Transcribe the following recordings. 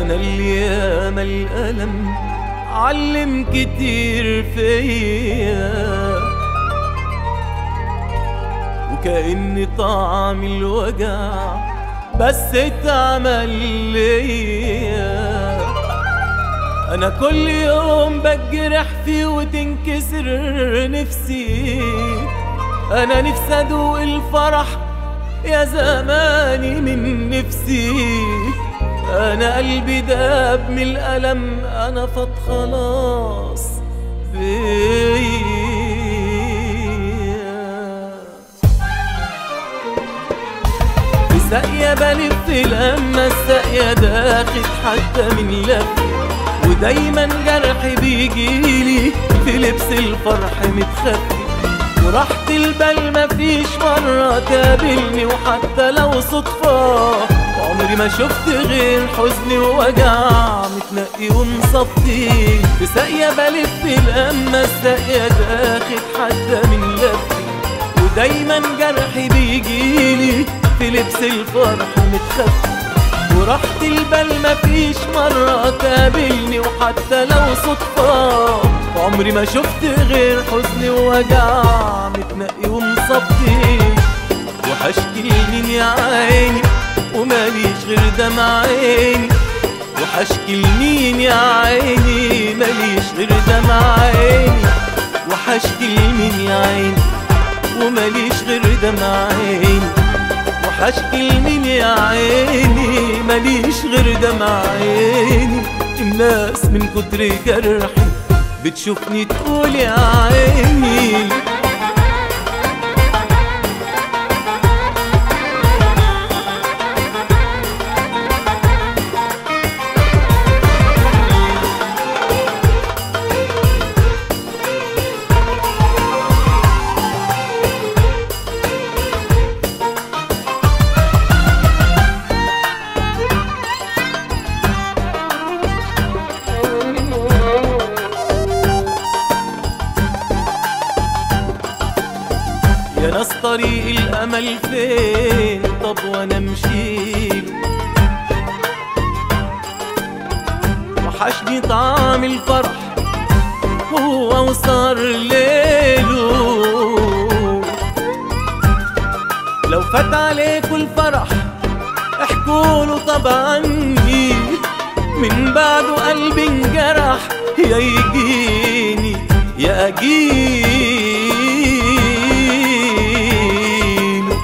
انا اللي ياما الالم علم كتير فيا وكأن طعم الوجع بس اتعمل ليا انا كل يوم بجرح فيه وتنكسر نفسي انا نفسي ادوق الفرح يا زماني من نفسي انا قلبي داب من الالم انا فات خلاص فيا في ساقية بلف لما الساقية داخل حتى من لف ودايما جرحي بيجيلي في لبس الفرح متخفي وراحة البال مفيش مرة تقابلني وحتى لو صدفة عمري ما شفت غير حزن ووجع متنقي ومصفي في ساقية بلف لما الساقية داخل حتى من لفي ودايما جرحي بيجيلي في لبس الفرح متخفي وراحة البال مفيش مرة تقابلني وحتى لو صدفة عمري ما شفت غير حزن ووجع متنقي ومصفي وهشكي لمين يا عيني وماليش غير دمع عيني وهشكي لمين يا عيني ماليش غير دمع عيني وهشكي لمين يا عيني وماليش غير دمع عيني وحشكي لمين يا عيني ماليش غير دمع عيني الناس من كتر جرحي بتشوفني تقول يا عيني يا ناس طريق الامل فين طب وانا مشيله وحشني طعم الفرح هو وصار ليله لو فات عليكوا الفرح احكوله طبعا من بعده قلبي انجرح يا يجيني يا اجيله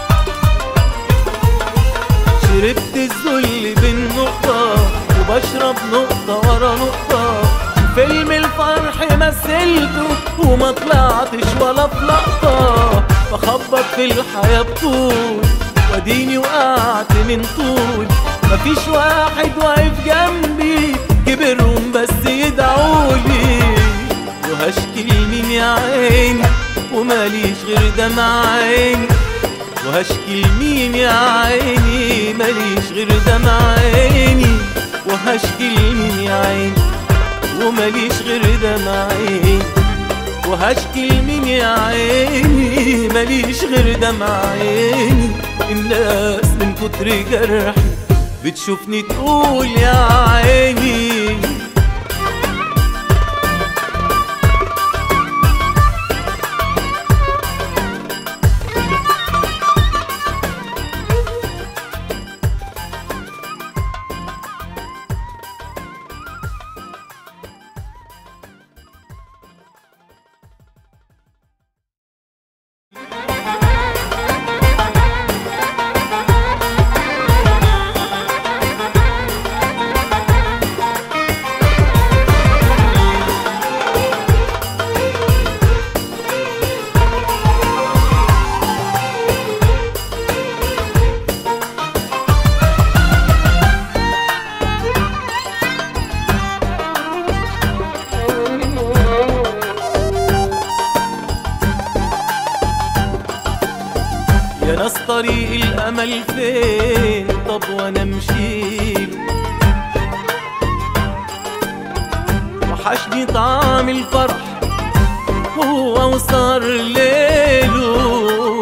شربت الذل بالنقطة وبشرب نقطة ورا نقطة فيلم الفرح مثلته وما طلعتش ولا في لقطة بخبط في الحياة بطول واديني وقعت من طول مفيش واحد واقف جنبي كبرهم بس يدعولي وهشكي لمين يا عيني وماليش غير دمع عيني وهشكي لمين يا عيني ماليش غير دمع عيني وهشكي لمين يا عيني وماليش غير دمع عيني وهشكي لمين يا عيني ماليش غير دمع عيني الناس من كتر جرحي بتشوفني تقول يا عيني يا ناس طريق الامل فين طب وانا مشيله وحشني طعم الفرح هو وصار ليله